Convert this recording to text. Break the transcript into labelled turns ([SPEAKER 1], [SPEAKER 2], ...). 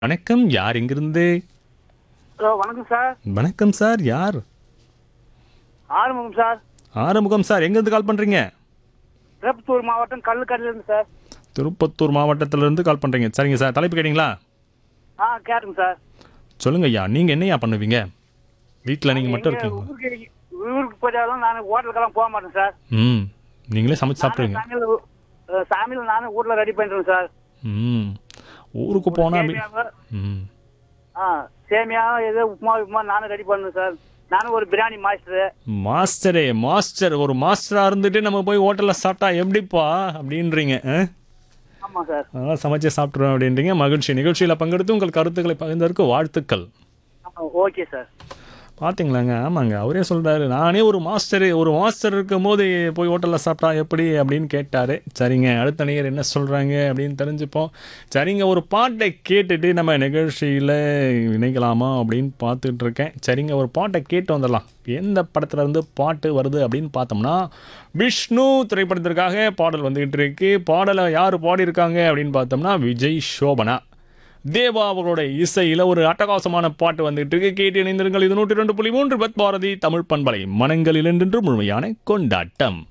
[SPEAKER 1] வணக்கம் யார் இங்கிருந்து
[SPEAKER 2] ஹலோ வணக்கம் சார்
[SPEAKER 1] வணக்கம் சார் யார்
[SPEAKER 2] ஆறுமுகம் சார்
[SPEAKER 1] ஆறுமுகம் சார் எங்கேருந்து கால் பண்ணுறீங்க
[SPEAKER 2] திருப்பத்தூர் மாவட்டம் கல்லுக்கடையிலேருந்து சார்
[SPEAKER 1] திருப்பத்தூர் மாவட்டத்திலிருந்து கால் பண்ணுறீங்க சரிங்க சார் தலைப்பு கேட்டிங்களா
[SPEAKER 2] ஆ கேட்டுங்க சார்
[SPEAKER 1] சொல்லுங்க ஐயா நீங்கள் என்னையா பண்ணுவீங்க வீட்டில் நீங்கள் மட்டும்
[SPEAKER 2] எங்க
[SPEAKER 1] இருக்கீங்க
[SPEAKER 2] ஊருக்கு ஊருக்கு போயிட்டாலும் நான் ஹோட்டலுக்கெல்லாம் போக மாட்டேன் சார்
[SPEAKER 1] ம் நீங்களே சமைச்சு சாப்பிட்ருவீங்க
[SPEAKER 2] சமையல் அஹ், சமையல் நானும் வீட்டில் ரெடி பண்ணிடுவேன் சார்
[SPEAKER 1] ம் ஊருக்கு போனால்
[SPEAKER 2] சேமியாவை
[SPEAKER 1] ம்
[SPEAKER 2] ஆ சேமியா ஏதோ உப்புமா உப்புமா நானும் ரெடி பண்ணுவேன் சார் நானும் ஒரு பிரியாணி மாஸ்டரு
[SPEAKER 1] மாஸ்டரே மாஸ்டர் ஒரு மாஸ்டராக இருந்துட்டு நம்ம போய் ஹோட்டலில் சாப்பிட்டா எப்படிப்பா அப்படின்றீங்க ஆ
[SPEAKER 2] ஆமாம் சார்
[SPEAKER 1] அதனால் சமைச்சு சாப்பிட்ருவேன் அப்படின்றீங்க மகிழ்ச்சி நிகழ்ச்சியில் பங்கெடுத்து உங்கள் கருத்துக்களை பகிர்ந்ததற்கு வாழ்த்துக்கள்
[SPEAKER 2] ஆமாம் ஓகே சார்
[SPEAKER 1] பார்த்தீங்களாங்க ஆமாங்க அவரே சொல்கிறாரு நானே ஒரு மாஸ்டரு ஒரு மாஸ்டர் இருக்கும் போது போய் ஹோட்டலில் சாப்பிட்டா எப்படி அப்படின்னு கேட்டார் சரிங்க அடுத்த நேயர் என்ன சொல்கிறாங்க அப்படின்னு தெரிஞ்சுப்போம் சரிங்க ஒரு பாட்டை கேட்டுட்டு நம்ம நிகழ்ச்சியில் இணைக்கலாமா அப்படின்னு பார்த்துட்டு இருக்கேன் சரிங்க ஒரு பாட்டை கேட்டு வந்துடலாம் எந்த படத்துல இருந்து பாட்டு வருது அப்படின்னு பார்த்தோம்னா விஷ்ணு திரைப்படத்திற்காக பாடல் வந்துகிட்டு இருக்கு பாடலை யார் பாடியிருக்காங்க அப்படின்னு பார்த்தோம்னா விஜய் சோபனா தேவா அவர்களோட இசையில் ஒரு அட்டகாசமான பாட்டு வந்துட்டு இருக்கு கேட்டு இணைந்திருங்கள் இது நூற்றி ரெண்டு புள்ளி மூன்று பத் பாரதி தமிழ் பண்பலை மனங்களில் என்றென்று முழுமையான கொண்டாட்டம்